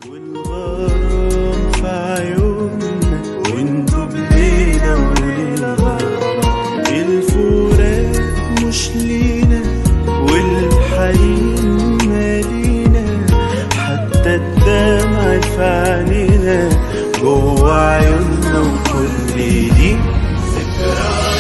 والغرام في عيوننا وانتوا بليلة وليلة الفراق مش لينا والحنين مالينا حتى الدمع في عينينا جوا عيوننا وكل دي ذكرى